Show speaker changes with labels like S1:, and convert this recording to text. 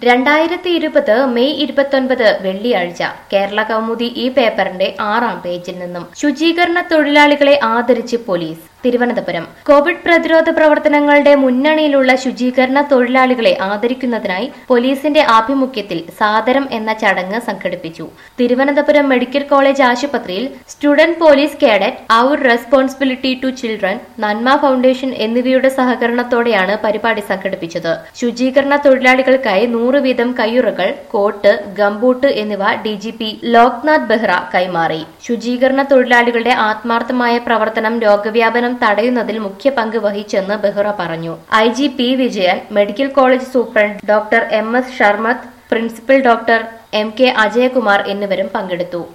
S1: രണ്ടായിരത്തി ഇരുപത് മെയ് ഇരുപത്തൊൻപത് വെള്ളിയാഴ്ച കേരള കൗമുദി ഈ പേപ്പറിന്റെ ആറാം പേജിൽ നിന്നും ശുചീകരണ തൊഴിലാളികളെ ആദരിച്ച് പോലീസ് തിരുവനന്തപുരം കോവിഡ് പ്രതിരോധ പ്രവർത്തനങ്ങളുടെ മുന്നണിയിലുള്ള ശുചീകരണ തൊഴിലാളികളെ ആദരിക്കുന്നതിനായി പോലീസിന്റെ ആഭിമുഖ്യത്തിൽ സാദരം എന്ന ചടങ്ങ് സംഘടിപ്പിച്ചു തിരുവനന്തപുരം മെഡിക്കൽ കോളേജ് ആശുപത്രിയിൽ student police cadet our responsibility to children Nanma foundation എന്നിവയുടെ സഹകരണത്തോടെയാണ് പരിപാടി സംഘടിപ്പിച്ചത് ശുചീകരണ തൊഴിലാളികൾക്കായി നൂറ് വീതം കയ്യുറകൾ കോട്ട് ഗംബൂട്ട് എന്നിവ D G P Loknath Behra കൈമാറി ശുചീകരണ തൊഴിലാളികളുടെ ആത്മാർത്ഥമായ പ്രവർത്തനം രോഗവ്യാപനം തടയുന്നതിൽ മുഖ്യ പങ്ക് വഹിച്ചെന്ന് ബെഹ്റ പറഞ്ഞു I G P Vijayan medical college superintendent doctor M S Sharmad principal doctor M K Ajayakumar എന്നിവരും പങ്കെടുത്തു